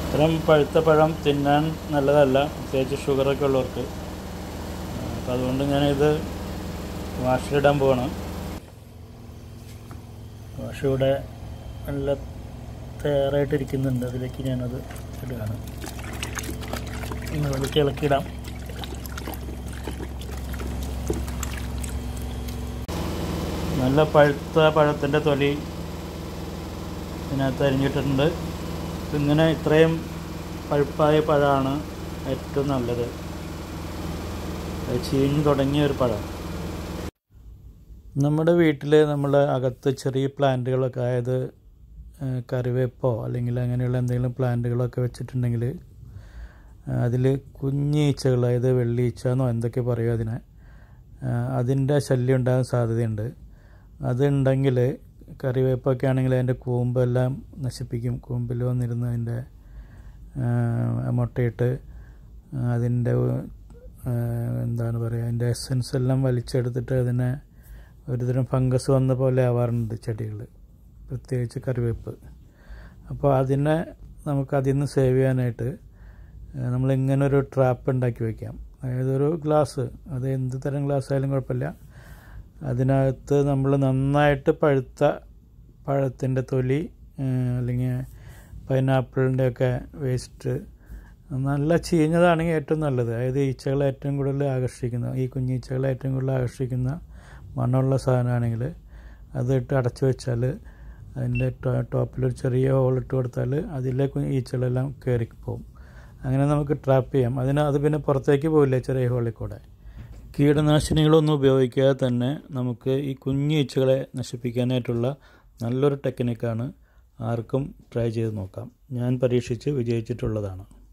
ഇത്തരം പഴുത്ത പഴം തിന്നാൻ നല്ലതല്ല പ്രത്യേകിച്ച് ഷുഗറൊക്കെ ഉള്ളവർക്ക് അപ്പം അതുകൊണ്ട് ഞാനിത് വാഷിലിടാൻ പോവാണ് വാഷ് ഇവിടെ നല്ല തയ്യാറായിട്ടിരിക്കുന്നുണ്ട് അതിലേക്ക് ഞാനത് ഇടുകയാണ് അതിലേക്ക് ഇളക്കിയിടാം നല്ല പഴുത്ത പഴത്തിൻ്റെ തൊലി ഇതിനകത്ത് അരിഞ്ഞിട്ടുണ്ട് ഇങ്ങനെ ഇത്രയും പഴുപ്പായ പഴമാണ് ഏറ്റവും നല്ലത് അത് ചീഞ്ഞ് തുടങ്ങിയ ഒരു പഴം നമ്മുടെ വീട്ടിൽ നമ്മൾ അകത്ത് ചെറിയ പ്ലാന്റുകളൊക്കെ അതായത് ഏഹ്, കറിവേപ്പോ അല്ലെങ്കിൽ അങ്ങനെയുള്ള എന്തെങ്കിലും പ്ലാന്റുകളൊക്കെ വെച്ചിട്ടുണ്ടെങ്കിൽ അതിൽ കുഞ്ഞീച്ചകൾ അതായത് വെള്ളീച്ച എന്നോ എന്തൊക്കെ പറയും അതിനെ ഏഹ്, അതിൻ്റെ ശല്യം ഉണ്ടാകാൻ സാധ്യതയുണ്ട് അതുണ്ടെങ്കിൽ കറിവേപ്പൊക്കെ ആണെങ്കിൽ അതിൻ്റെ കൂമ്പെല്ലാം നശിപ്പിക്കും കൂമ്പിൽ വന്നിരുന്ന് അതിൻ്റെ ഏഹ്, മുട്ടയിട്ട് അതിൻ്റെ ഏഹ്, എന്താണ് പറയുക അതിൻ്റെ എസൻസ് എല്ലാം വലിച്ചെടുത്തിട്ട് അതിനെ ഒരുതരം ഫംഗസ് വന്ന പോലെ ആവാറുണ്ട് ചെടികൾ പ്രത്യേകിച്ച് കറിവേപ്പ് അപ്പോൾ അതിനെ നമുക്ക് അതിൽ നിന്ന് സേവ് ചെയ്യാനായിട്ട് ഏഹ്, നമ്മളിങ്ങനെ ഒരു ട്രാപ്പ് ഉണ്ടാക്കി വയ്ക്കാം അതായത് ഒരു ഗ്ലാസ് അത് എന്ത് തരം ഗ്ലാസ് ആയാലും കുഴപ്പമില്ല അതിനകത്ത് നമ്മൾ നന്നായിട്ട് പഴുത്ത പഴത്തിൻ്റെ തൊലി ഏഹ്, അല്ലെങ്കിൽ പൈനാപ്പിളിൻ്റെ ഒക്കെ വേസ്റ്റ് നല്ല ചീഞ്ഞതാണെങ്കിൽ ഏറ്റവും നല്ലത് അതായത് ഈച്ചകളെ ഏറ്റവും കൂടുതൽ ആകർഷിക്കുന്ന ഈ കുഞ്ഞീച്ചകളെ ഏറ്റവും കൂടുതൽ ആകർഷിക്കുന്ന മണ്ണുള്ള സാധനമാണെങ്കിൽ അതിട്ട് അടച്ചു വെച്ചാൽ അതിൻ്റെ ടോപ്പിലൊരു ചെറിയ ഹോൾ ഇട്ട് കൊടുത്താൽ അതിലെ കു- ഈച്ചകളെല്ലാം കയറി പോകും അങ്ങനെ നമുക്ക് ട്രാപ്പ് ചെയ്യാം അതിന് അത് പിന്നെ പുറത്തേക്ക് പോവില്ല ചെറിയ ഹോളിൽ കൂടെ കീടനാശിനികളൊന്നും ഉപയോഗിക്കാതെ തന്നെ നമുക്ക് ഈ കുഞ്ഞു ഈച്ചകളെ നശിപ്പിക്കാനായിട്ടുള്ള നല്ലൊരു ടെക്നിക്കാണ് ആർക്കും ട്രൈ ചെയ്ത് നോക്കാം ഞാൻ പരീക്ഷിച്ച് വിജയിച്ചിട്ടുള്ളതാണ്